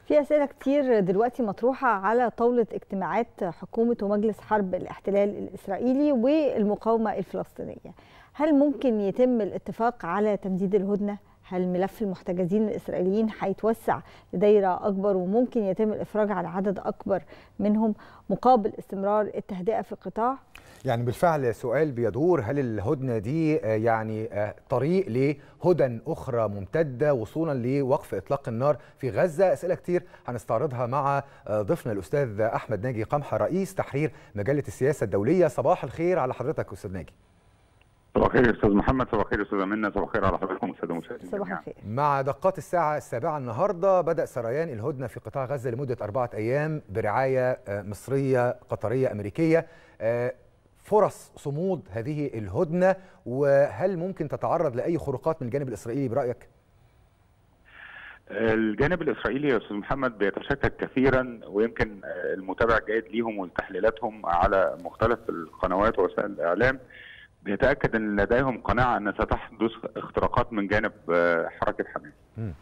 في أسئلة كتير دلوقتي مطروحة على طاولة اجتماعات حكومة ومجلس حرب الاحتلال الإسرائيلي والمقاومة الفلسطينية هل ممكن يتم الاتفاق على تمديد الهدنة؟ هل ملف المحتجزين الإسرائيليين هيتوسع لدايرة أكبر وممكن يتم الإفراج على عدد أكبر منهم مقابل استمرار التهدئة في القطاع؟ يعني بالفعل سؤال بيدور هل الهدنة دي يعني طريق لهدن أخرى ممتدة وصولا لوقف إطلاق النار في غزة أسئلة كتير هنستعرضها مع ضيفنا الأستاذ أحمد ناجي قمحة رئيس تحرير مجلة السياسة الدولية صباح الخير على حضرتك أستاذ ناجي صباح الخير يا استاذ محمد صباح الخير يا استاذه منى صباح الخير على حضراتكم الساده المشاهدين صباح الخير مع دقات الساعه السابعه النهارده بدا سريان الهدنه في قطاع غزه لمده اربعه ايام برعايه مصريه قطريه امريكيه فرص صمود هذه الهدنه وهل ممكن تتعرض لاي خروقات من الجانب الاسرائيلي برايك؟ الجانب الاسرائيلي يا استاذ محمد بيتشكك كثيرا ويمكن المتابع الجيد ليهم ولتحليلاتهم على مختلف القنوات ووسائل الاعلام بيتاكد ان لديهم قناعه ان ستحدث اختراقات من جانب حركه حماس.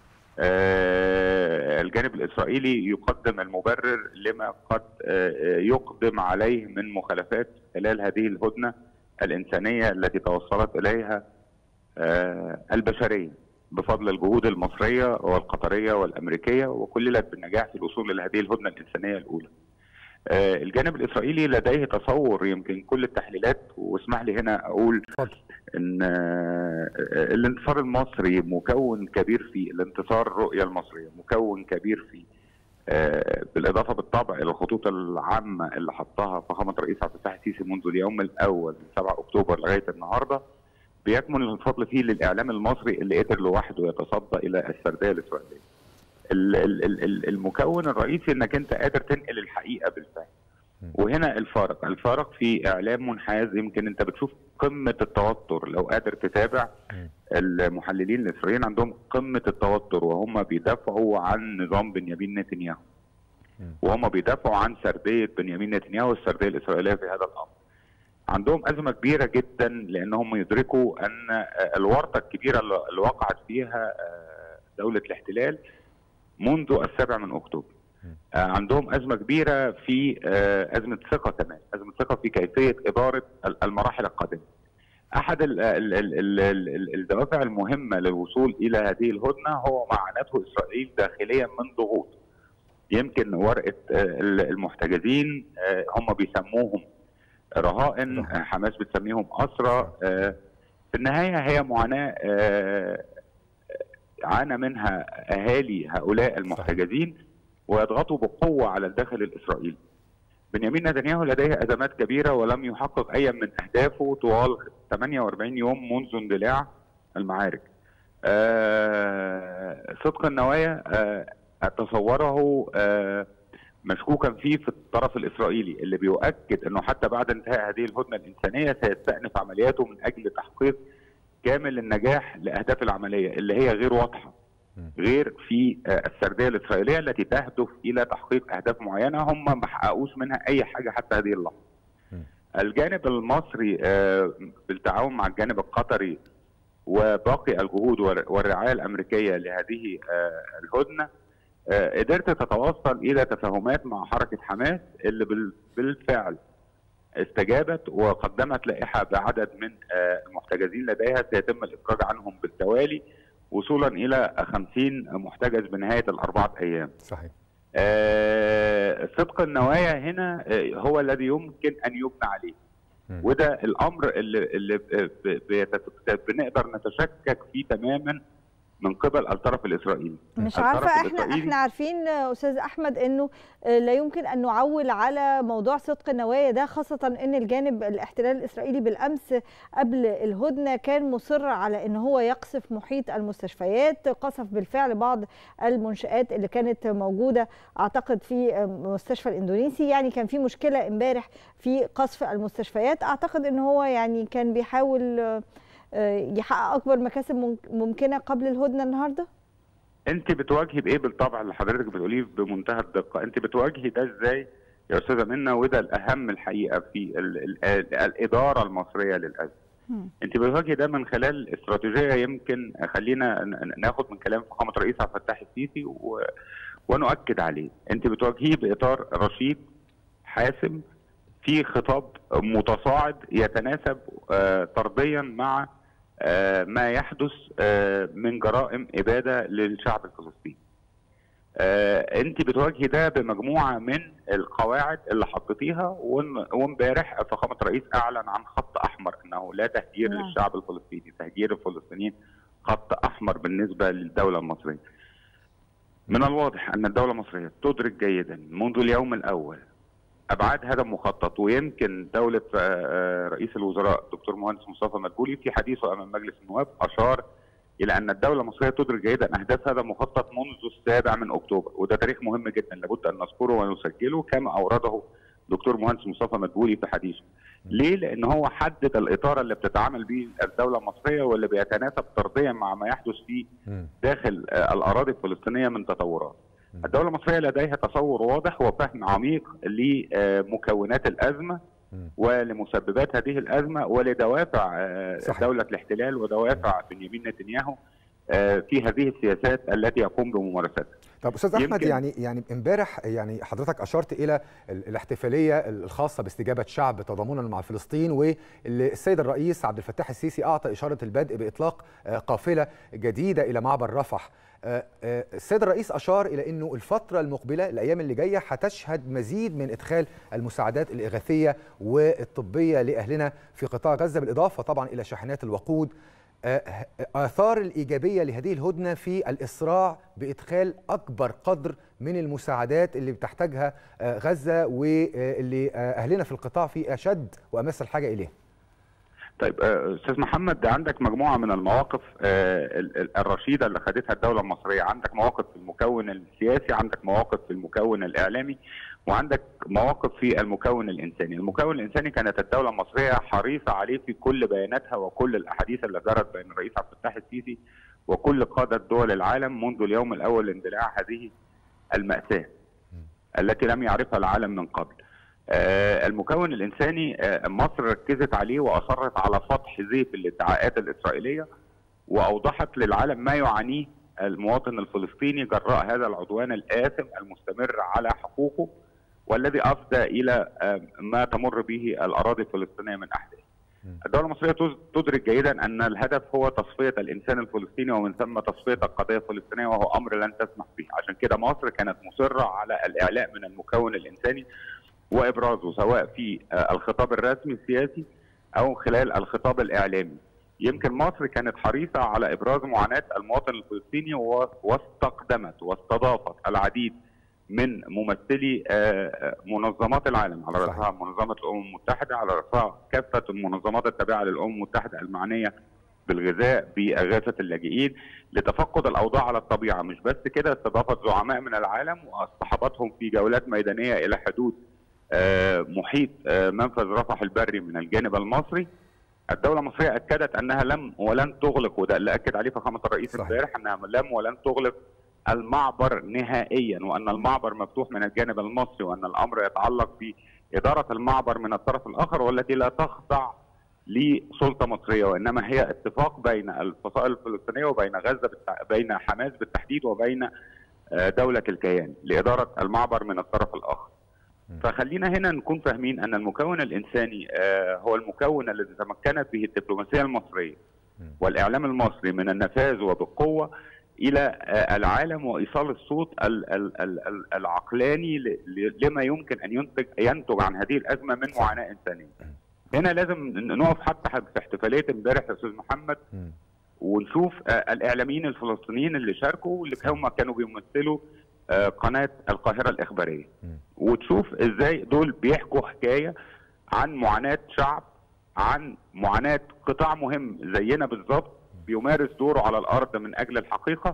آه الجانب الاسرائيلي يقدم المبرر لما قد آه يقدم عليه من مخالفات خلال هذه الهدنه الانسانيه التي توصلت اليها آه البشريه بفضل الجهود المصريه والقطريه والامريكيه وكللت بالنجاح في الوصول الى هذه الهدنه الانسانيه الاولى. الجانب الاسرائيلي لديه تصور يمكن كل التحليلات واسمح لي هنا اقول ان الانتصار المصري مكون كبير فيه الانتصار الرؤيه المصريه مكون كبير فيه بالاضافه بالطبع الى الخطوط العامه اللي حطها فخامه الرئيس عبد الفتاح السيسي منذ اليوم الاول من 7 اكتوبر لغايه النهارده بيكمن الفضل فيه للاعلام المصري اللي قدر لوحده يتصدى الى السرديه الاسرائيليه. المكون الرئيسي انك انت قادر تنقل الحقيقه بالفعل وهنا الفارق الفارق في اعلام منحاز يمكن انت بتشوف قمه التوتر لو قادر تتابع المحللين الاسرائيليين عندهم قمه التوتر وهم بيدافعوا عن نظام بنيامين نتنياهو وهم بيدافعوا عن سرديه بنيامين نتنياهو والسرديه الاسرائيليه في هذا الامر عندهم ازمه كبيره جدا لانهم يدركوا ان الورطه الكبيره اللي وقعت فيها دوله الاحتلال منذ السابع من اكتوبر. آه عندهم ازمه كبيره في آه ازمه ثقه كمان، ازمه ثقه في كيفيه اداره المراحل القادمه. احد ال ال ال ال الدوافع المهمه للوصول الى هذه الهدنه هو ما عانته اسرائيل داخليا من ضغوط. يمكن ورقه آه المحتجزين هم بيسموهم رهائن حماس بتسميهم اسرى في النهايه هي معاناه عانى منها اهالي هؤلاء المحتجزين ويضغطوا بقوه على الداخل الاسرائيلي. بنيامين نتنياهو لديه ازمات كبيره ولم يحقق اي من اهدافه طوال 48 يوم منذ اندلاع المعارك. آه صدق النوايا آه تصوره آه مشكوكا فيه في الطرف الاسرائيلي اللي بيؤكد انه حتى بعد انتهاء هذه الهدنه الانسانيه سيستأنف عملياته من اجل تحقيق كامل النجاح لاهداف العمليه اللي هي غير واضحه غير في السرديه الاسرائيليه التي تهدف الى تحقيق اهداف معينه هم ما حققوش منها اي حاجه حتى هذه اللحظه. الجانب المصري بالتعاون مع الجانب القطري وباقي الجهود والرعايه الامريكيه لهذه الهدنه قدرت تتوصل الى تفاهمات مع حركه حماس اللي بالفعل استجابت وقدمت لائحه بعدد من المحتجزين لديها سيتم الافراج عنهم بالتوالي وصولا الى 50 محتجز بنهايه الاربعه ايام. صحيح. آه صدق النوايا هنا هو الذي يمكن ان يبنى عليه. م. وده الامر اللي, اللي بنقدر نتشكك فيه تماما من قبل الطرف الاسرائيلي مش عارفه احنا احنا عارفين استاذ احمد انه لا يمكن ان نعول على موضوع صدق النوايا ده خاصه ان الجانب الاحتلال الاسرائيلي بالامس قبل الهدنه كان مصر على ان هو يقصف محيط المستشفيات قصف بالفعل بعض المنشات اللي كانت موجوده اعتقد في مستشفى الاندونيسي يعني كان في مشكله امبارح في قصف المستشفيات اعتقد ان هو يعني كان بيحاول يحقق اكبر مكاسب ممكنه قبل الهدنه النهارده؟ انت بتواجهي بايه بالطبع اللي حضرتك بتقوليه بمنتهى الدقه، انت بتواجهي ده ازاي يا استاذه منى وده الاهم الحقيقه في ال ال ال الاداره المصريه للازمه. انت بتواجهي ده من خلال استراتيجيه يمكن خلينا ناخد من كلام فخامه الرئيس عبد الفتاح السيسي ونؤكد عليه انت بتواجهيه باطار رشيد حاسم في خطاب متصاعد يتناسب آه، طرديا مع آه، ما يحدث آه، من جرائم اباده للشعب الفلسطيني. آه، انت بتواجهي ده بمجموعه من القواعد اللي حطيتيها وإن- وامبارح فخامه الرئيس اعلن عن خط احمر انه لا تهجير نعم. للشعب الفلسطيني، تهجير الفلسطينيين خط احمر بالنسبه للدوله المصريه. من الواضح ان الدوله المصريه تدرك جيدا منذ اليوم الاول ابعاد هذا المخطط ويمكن دوله آه، آه، رئيس الوزراء دكتور مهندس مصطفى مدبولي في حديثه امام مجلس النواب اشار الى ان الدوله المصريه تدرك جيدا اهداف هذا المخطط منذ السابع من اكتوبر وده تاريخ مهم جدا لابد ان نذكره ونسجله كما اورده دكتور مهندس مصطفى مدبولي في حديثه. ليه؟ لان هو حدد الاطار اللي بتتعامل به الدوله المصريه واللي بيتناسب طرديا مع ما يحدث في مم. داخل آه، الاراضي الفلسطينيه من تطورات. الدوله المصريه لديها تصور واضح وفهم عميق لمكونات الازمه مم. ولمسببات هذه الازمه ولدوافع آه، صحيح. دوله الاحتلال ودوافع بنيامين نتنياهو آه، في هذه السياسات التي يقوم بممارستها. طب استاذ احمد يمكن- يعني يعني امبارح يعني حضرتك اشرت الى ال- الاحتفاليه الخاصه باستجابه شعب تضامنا مع فلسطين والسيد الرئيس عبد الفتاح السيسي اعطى اشاره البدء باطلاق آه، قافله جديده الى معبر رفح آه، آه، السيد الرئيس اشار الى انه الفتره المقبله الايام اللي جايه هتشهد مزيد من ادخال المساعدات الاغاثيه والطبيه لاهلنا في قطاع غزه بالاضافه طبعا الى شاحنات الوقود آه، آثار الإيجابية لهذه الهدنة في الإسراع بإدخال أكبر قدر من المساعدات اللي بتحتاجها آه، غزة واللي آه، أهلنا في القطاع في أشد وأمس الحاجة إليه طيب آه، استاذ محمد عندك مجموعه من المواقف آه، ال- ال- الرشيده اللي خدتها الدوله المصريه، عندك مواقف في المكون السياسي، عندك مواقف في المكون الاعلامي، وعندك مواقف في المكون الانساني، المكون الانساني كانت الدوله المصريه حريصه عليه في كل بياناتها وكل الاحاديث اللي جرت بين الرئيس عبد الفتاح السيسي وكل قاده دول العالم منذ اليوم الاول لاندلاع هذه الماساه التي لم يعرفها العالم من قبل. آه، المكون الانساني آه، مصر ركزت عليه واصرت على فتح زيف الادعاءات الاسرائيليه واوضحت للعالم ما يعانيه المواطن الفلسطيني جراء هذا العدوان الآثم المستمر على حقوقه والذي افضى الى آه، ما تمر به الاراضي الفلسطينيه من احداث. الدوله المصريه تز- تدرك جيدا ان الهدف هو تصفيه الانسان الفلسطيني ومن ثم تصفيه القضيه الفلسطينيه وهو امر لن تسمح به، عشان كده مصر كانت مصره على الاعلاء من المكون الانساني وابرازه سواء في آه، الخطاب الرسمي السياسي او خلال الخطاب الاعلامي. يمكن مصر كانت حريصه على ابراز معاناه المواطن الفلسطيني و- واستقدمت واستضافت العديد من ممثلي آه، آه، منظمات العالم على صحيح. راسها منظمه الامم المتحده على راسها كافه المنظمات التابعه للامم المتحده المعنيه بالغذاء باغاثه اللاجئين لتفقد الاوضاع على الطبيعه مش بس كده استضافت زعماء من العالم واصطحبتهم في جولات ميدانيه الى حدود آه، محيط آه، منفذ رفح البري من الجانب المصري الدولة المصرية أكدت أنها لم ولن تغلق وده اللي أكد عليه فخامة الرئيس صحيح. امبارح أنها لم ولن تغلق المعبر نهائيا وأن المعبر مفتوح من الجانب المصري وأن الأمر يتعلق بإدارة المعبر من الطرف الآخر والتي لا تخضع لسلطة مصرية وإنما هي اتفاق بين الفصائل الفلسطينية وبين غزة بالتع... بين حماس بالتحديد وبين آه، دولة الكيان لإدارة المعبر من الطرف الآخر فخلينا هنا نكون فاهمين ان المكون الانساني آه، هو المكون الذي تمكنت به الدبلوماسيه المصريه والاعلام المصري من النفاذ وبقوه الى آه، العالم وايصال الصوت ال- ال- ال- ال- العقلاني ل- ل- لما يمكن ان ينتج ينتج عن هذه الازمه من معاناه انسانيه. هنا لازم نقف حتى في احتفاليه امبارح يا استاذ محمد مم. ونشوف آه، الاعلاميين الفلسطينيين اللي شاركوا واللي هم كانوا بيمثلوا آه، قناه القاهره الاخباريه مم. وتشوف ازاي دول بيحكوا حكايه عن معاناه شعب عن معاناه قطاع مهم زينا بالظبط بيمارس دوره على الارض من اجل الحقيقه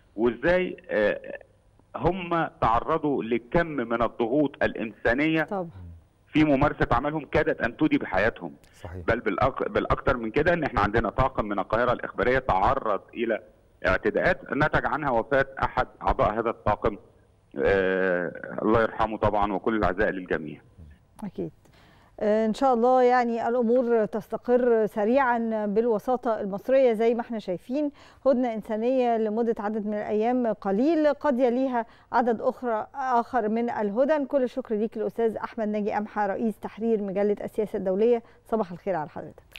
وازاي آه، هم تعرضوا لكم من الضغوط الانسانيه طبعا في ممارسه عملهم كادت ان تودي بحياتهم صحيح بل بالأك... بالاكثر من كده ان احنا عندنا طاقم من القاهره الاخباريه تعرض الى اعتداءات نتج عنها وفاه احد اعضاء هذا الطاقم آه الله يرحمه طبعا وكل العزاء للجميع اكيد ان شاء الله يعني الامور تستقر سريعا بالوساطه المصريه زي ما احنا شايفين هدنه انسانيه لمده عدد من الايام قليل قد يليها عدد اخرى اخر من الهدن كل الشكر ليك الاستاذ احمد ناجي امحى رئيس تحرير مجله السياسه الدوليه صباح الخير على حضرتك